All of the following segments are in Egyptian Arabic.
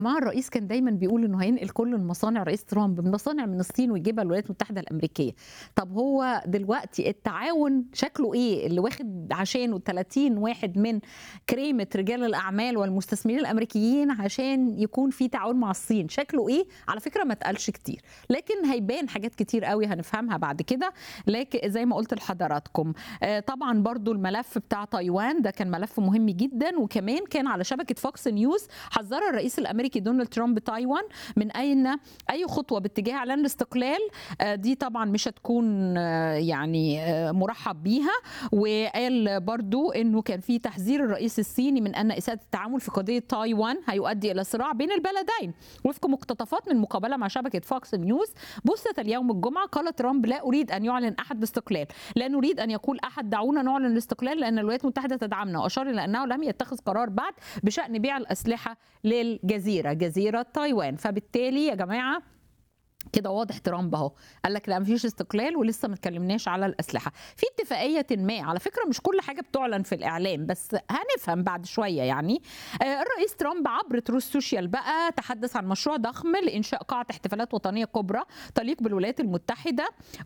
مع الرئيس كان دايما بيقول انه هينقل كل المصانع رئيس ترامب من مصانع من الصين ويجيبها الولايات المتحده الامريكيه طب هو دلوقتي التعاون شكله ايه اللي واخد عشانه 30 واحد من كريمه رجال الاعمال والمستثمرين الامريكيين عشان يكون في تعاون مع الصين شكله ايه على فكره ما اتقالش كتير لكن هيبان حاجات كتير قوي هنفهمها بعد كده لكن زي ما قلت لحضراتكم آه، طبعا برضو الملف بتاع تايوان ده كان ملف مهم جدا وكمان كان على شبكه فوكس نيوز حذر الرئيس الامريكي دونالد ترامب تايوان من اين اي خطوه باتجاه اعلان الاستقلال آه، دي طبعا مش هتكون آه، يعني آه، مرحب بيها وقال برضو انه كان في تحذير الرئيس الصيني من ان اساءه التعامل في قضيه تايوان هيؤدي الى صراع بين البلدين وفق مقتطفات من مقابله مع شبكه فوكس نيوز بثت اليوم الجمعه قال ترامب لا اريد ان يعلن احد باستقلال لا نريد ان يقول احد دعونا نعلن الاستقلال لان الولايات المتحده تدعمنا واشار الى انه لم يتخذ قرار بعد بشان بيع الاسلحه للجزيره جزيره تايوان فبالتالي يا جماعه كده واضح ترامب اهو قال لك لا مفيش استقلال ولسه ما اتكلمناش على الاسلحه في اتفاقيه ما على فكره مش كل حاجه بتعلن في الاعلام بس هنفهم بعد شويه يعني آه، الرئيس ترامب عبر تروس سوشيال بقى تحدث عن مشروع ضخم لانشاء قاعه احتفالات وطنيه كبرى تليق بالولايات المتحده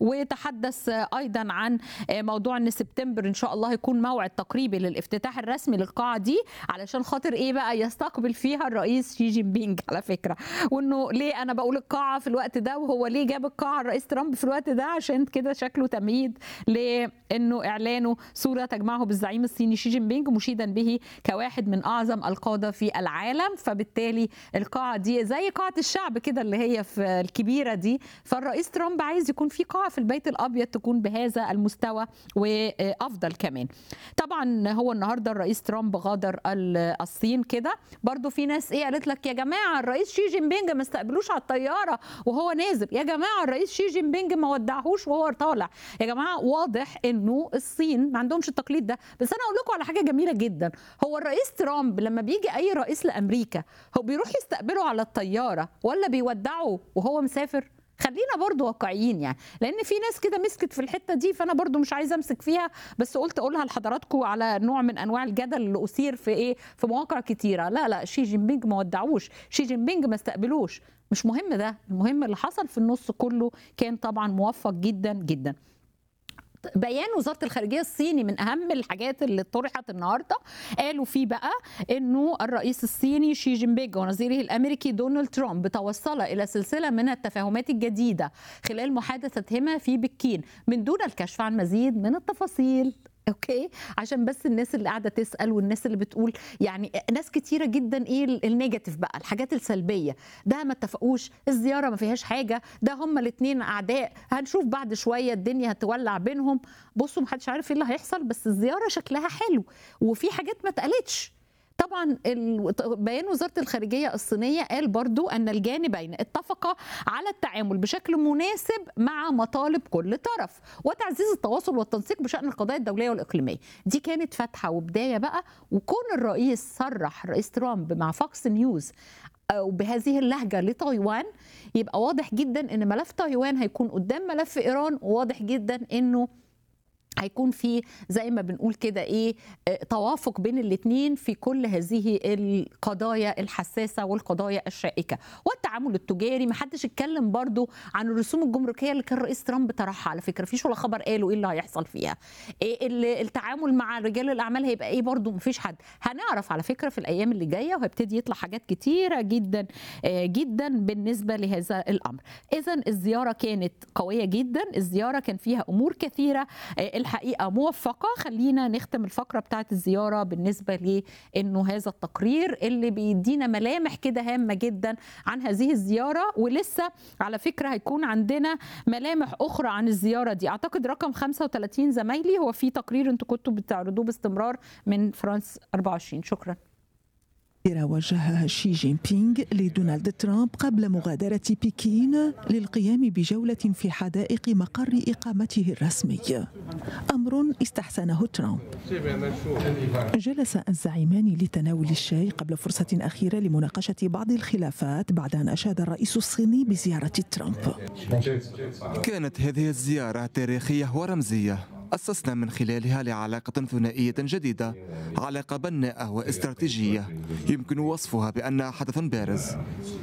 وتحدث آه، ايضا عن آه، موضوع ان سبتمبر ان شاء الله يكون موعد تقريبي للافتتاح الرسمي للقاعه دي علشان خاطر ايه بقى يستقبل فيها الرئيس شي جين بينج على فكره وانه ليه انا بقول القاعه في الوقت ده وهو ليه جاب القاعه الرئيس ترامب في الوقت ده عشان كده شكله تمهيد لانه اعلانه صوره تجمعه بالزعيم الصيني شي جين بينج مشيدا به كواحد من اعظم القاده في العالم فبالتالي القاعه دي زي قاعه الشعب كده اللي هي في الكبيره دي فالرئيس ترامب عايز يكون في قاعه في البيت الابيض تكون بهذا المستوى وافضل كمان طبعا هو النهارده الرئيس ترامب غادر ال- الصين كده برضو في ناس ايه قالت لك يا جماعه الرئيس شي جين بينج ما استقبلوش على الطياره وهو نازل يا جماعه الرئيس شي جين بينج ما ودعهوش وهو طالع يا جماعه واضح انه الصين ما عندهمش التقليد ده بس انا اقول لكم على حاجه جميله جدا هو الرئيس ترامب لما بيجي اي رئيس لامريكا هو بيروح يستقبله على الطياره ولا بيودعه وهو مسافر خلينا برضو واقعيين يعني لان في ناس كده مسكت في الحته دي فانا برضو مش عايزه امسك فيها بس قلت اقولها لحضراتكم على نوع من انواع الجدل اللي اثير في ايه في مواقع كتيره لا لا شي جين بينج ما ودعوش شي جين بينج ما استقبلوش مش مهم ده المهم اللي حصل في النص كله كان طبعا موفق جدا جدا بيان وزاره الخارجيه الصيني من اهم الحاجات اللي طرحت النهارده قالوا فيه بقى انه الرئيس الصيني شي جين بينج ونظيره الامريكي دونالد ترامب توصلا الى سلسله من التفاهمات الجديده خلال محادثتهما في بكين من دون الكشف عن مزيد من التفاصيل اوكي عشان بس الناس اللي قاعده تسال والناس اللي بتقول يعني ناس كتيره جدا ايه النيجاتيف بقى الحاجات السلبيه ده ما اتفقوش الزياره ما فيهاش حاجه ده هما الاثنين اعداء هنشوف بعد شويه الدنيا هتولع بينهم بصوا محدش عارف ايه اللي هيحصل بس الزياره شكلها حلو وفي حاجات ما اتقالتش طبعا ال- بيان وزاره الخارجيه الصينيه قال برضو ان الجانبين اتفقا على التعامل بشكل مناسب مع مطالب كل طرف وتعزيز التواصل والتنسيق بشان القضايا الدوليه والاقليميه دي كانت فتحه وبدايه بقى وكون الرئيس صرح رئيس ترامب مع فوكس نيوز أو بهذه اللهجة لتايوان يبقى واضح جدا ان ملف تايوان هيكون قدام ملف ايران وواضح جدا انه هيكون في زي ما بنقول كده ايه آه، توافق بين الاثنين في كل هذه القضايا الحساسه والقضايا الشائكه والتعامل التجاري محدش اتكلم برضو عن الرسوم الجمركيه اللي كان رئيس ترامب طرحها على فكره فيش ولا خبر قالوا ايه اللي هيحصل فيها إيه اللي التعامل مع رجال الاعمال هيبقى ايه برضو مفيش حد هنعرف على فكره في الايام اللي جايه وهيبتدي يطلع حاجات كتيره جدا آه، جدا بالنسبه لهذا الامر اذا الزياره كانت قويه جدا الزياره كان فيها امور كثيره آه، الحقيقه موفقه خلينا نختم الفقره بتاعت الزياره بالنسبه لانه هذا التقرير اللي بيدينا ملامح كده هامه جدا عن هذه الزياره ولسه على فكره هيكون عندنا ملامح اخرى عن الزياره دي اعتقد رقم 35 زمايلي هو في تقرير انتوا كنتوا بتعرضوه باستمرار من فرانس 24 شكرا وجهها شي جين بينغ لدونالد ترامب قبل مغادرة بكين للقيام بجولة في حدائق مقر إقامته الرسمي أمر استحسنه ترامب جلس الزعيمان لتناول الشاي قبل فرصة أخيرة لمناقشة بعض الخلافات بعد أن أشاد الرئيس الصيني بزيارة ترامب كانت هذه الزيارة تاريخية ورمزية أسسنا من خلالها لعلاقة ثنائية جديدة علاقة بناءة واستراتيجية يمكن وصفها بأنها حدث بارز